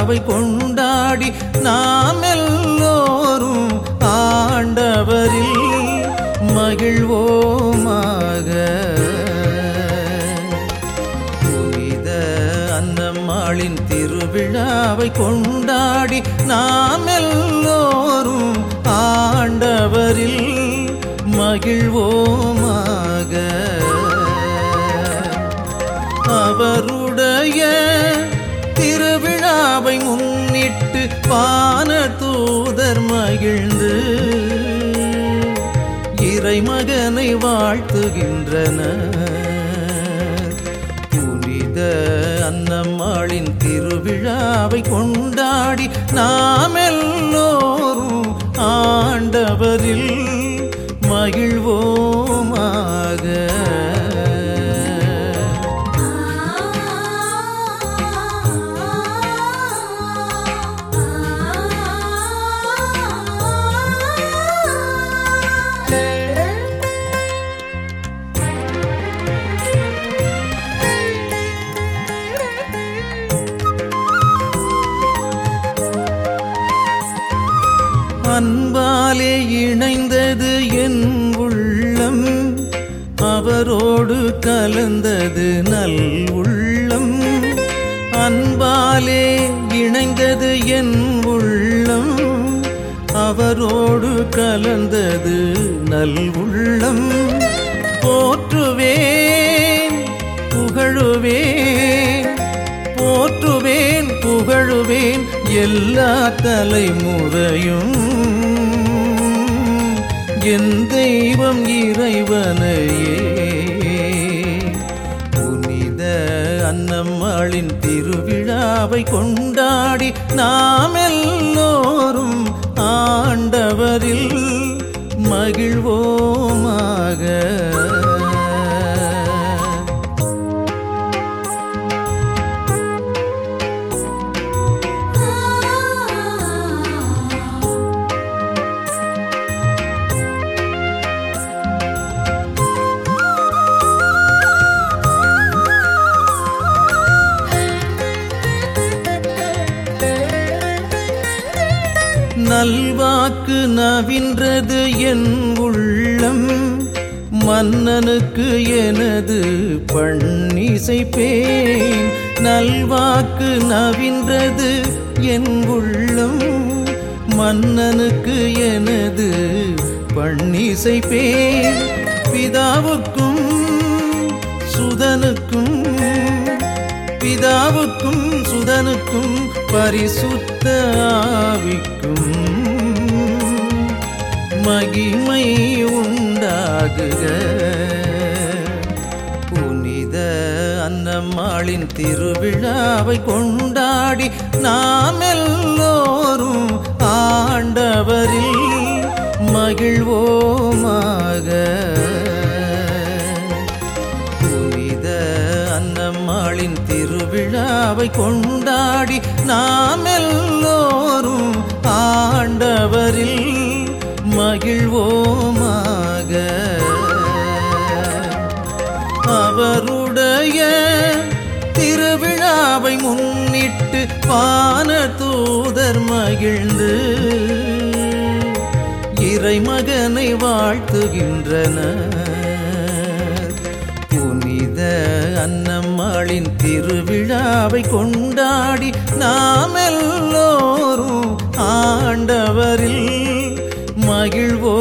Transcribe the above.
திருவிழாவை கொண்டாடி நாம் எல்லோரும் ஆண்டவரில் மகிழ்வோமாக புனித அன்னம்மாளின் திருவிழாவை கொண்டாடி நாம் எல்லோரும் ஆண்டவரில் மகிழ்வோமாக அவருடைய திருவிழாவை முன்னிட்டு வான தூதர் மகிழ்ந்து இறைமகனை வாழ்த்துகின்றனர் புனித அன்னம்மாளின் திருவிழாவை கொண்டாடி நாம் எல்லோரும் ஆண்டவரில் மகிழ்வோமாக அன்பாலே இணைந்தது என் உள்ளம் அவரோடு கலந்தது நல் உள்ளம் அன்பாலே இணைந்தது என் உள்ளம் அவரோடு கலந்தது நல் உள்ளம் போற்றுவேன் புகழுவேன் போற்றுவேன் புகழுவேன் எல்லா தலைமுறையும் என் தெய்வம் இறைவனையே புனித அன்னம்மாளின் திருவிழாவை கொண்டாடி நாம் எல்லோரும் ஆண்டவரில் மகிழ்வோமாக நல்வாக்கு நவின்றது என் உள்ளம் மன்னனுக்கு எனது பண்ணிசைப்பேன் நல்வாக்கு நவின்றது என் உள்ளம் மன்னனுக்கு எனது பண்ணிசைப்பேன் பிதாவுக்கும் சுதனுக்கும் பிதாவுக்கும் சுதனுக்கும் பரிசுத்த ஆவிக்கும் மகிமை உண்டாகுக புனித அன்னம்மாளின் திருவிழாவை கொண்டாடி நாம் எல்லோரும் ஆண்டவரில் மகிழ்வோமாக புனித அன்னம்மாளின் திருவிழாவை கொண்டாடி நாம் எல்லோரும் ஆண்டவரில் மகிழ்வோமாக அவருடைய திருவிழாவை முன்னிட்டு வான தூதர் மகிழ்ந்து இறைமகனை வாழ்த்துகின்றனர் புனித அன்னம்மாளின் திருவிழாவை கொண்டாடி நாம் எல்லோரும் ஆண்டவரில் மகிழ்வோ